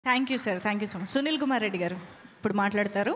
thank you sir thank you so much Sunil Kumar Reddy garu ఇప్పుడు మాట్లాడతారు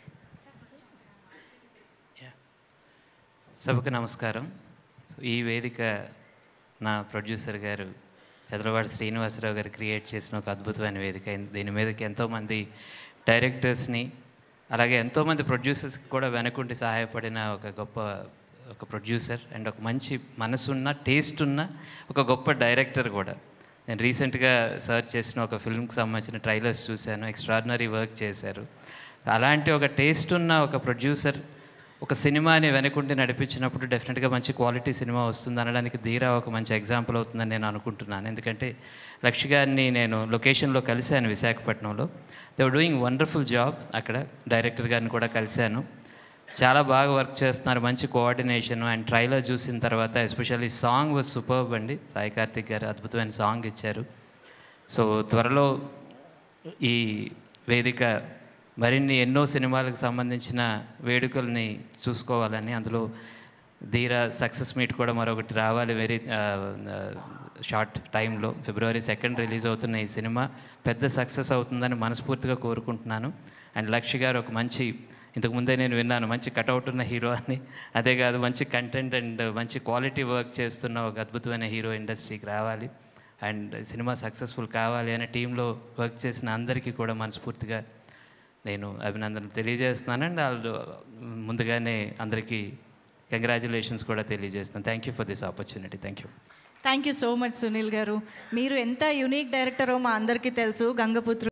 సభకు నమస్కారం సో ఈ వేదిక నా ప్రొడ్యూసర్ గారు చంద్రవాడ శ్రీనివాసరావు గారు క్రియేట్ చేసిన ఒక అద్భుతమైన వేదిక దీని మీదకి ఎంతోమంది డైరెక్టర్స్ని అలాగే ఎంతోమంది ప్రొడ్యూసర్స్కి కూడా వెనకుండి సహాయపడిన ఒక గొప్ప ఒక ప్రొడ్యూసర్ అండ్ ఒక మంచి మనసున్న టేస్ట్ ఉన్న ఒక గొప్ప డైరెక్టర్ కూడా నేను రీసెంట్గా సర్చ్ చేసిన ఒక ఫిల్మ్కి సంబంధించిన ట్రైలర్స్ చూశాను ఎక్స్ట్రాడినరీ వర్క్ చేశారు అలాంటి ఒక టేస్ట్ ఉన్న ఒక ప్రొడ్యూసర్ ఒక సినిమాని వెనకుండి నడిపించినప్పుడు డెఫినెట్గా మంచి క్వాలిటీ సినిమా వస్తుంది అనడానికి ధీరా ఒక మంచి ఎగ్జాంపుల్ అవుతుందని నేను అనుకుంటున్నాను ఎందుకంటే లక్ష్య గారిని నేను లొకేషన్లో కలిశాను విశాఖపట్నంలో దే డూయింగ్ వండర్ఫుల్ జాబ్ అక్కడ డైరెక్టర్ గారిని కూడా కలిశాను చాలా బాగా వర్క్ చేస్తున్నారు మంచి కోఆర్డినేషన్ అండ్ ట్రైలర్ చూసిన తర్వాత ఎస్పెషల్లీ సాంగ్ వాజ్ సూపర్బ్ అండి సాయి కార్తిక్ గారు అద్భుతమైన సాంగ్ ఇచ్చారు సో త్వరలో ఈ వేదిక మరిన్ని ఎన్నో సినిమాలకు సంబంధించిన వేడుకల్ని చూసుకోవాలని అందులో ధీరా సక్సెస్ మీట్ కూడా మరొకటి రావాలి వెరీ షార్ట్ టైంలో ఫిబ్రవరి సెకండ్ రిలీజ్ అవుతున్న ఈ సినిమా పెద్ద సక్సెస్ అవుతుందని మనస్ఫూర్తిగా కోరుకుంటున్నాను అండ్ లక్ష్య గారు ఒక మంచి ఇంతకు ముందే నేను విన్నాను మంచి కటౌట్ ఉన్న హీరో అని అదే కాదు మంచి కంటెంట్ అండ్ మంచి క్వాలిటీ వర్క్ చేస్తున్న ఒక అద్భుతమైన హీరో ఇండస్ట్రీకి రావాలి అండ్ సినిమా సక్సెస్ఫుల్ కావాలి అనే టీంలో వర్క్ చేసిన అందరికీ కూడా మనస్ఫూర్తిగా నేను అభినందనలు తెలియజేస్తున్నాను అండ్ వాళ్ళు ముందుగానే అందరికీ కంగ్రాచులేషన్స్ కూడా తెలియజేస్తున్నాను thank you for this opportunity thank you thank you so much Sunil garu మీరు ఎంత యునిక్ డైరెక్టరో మా అందరికీ తెలుసు గంగపుత్రు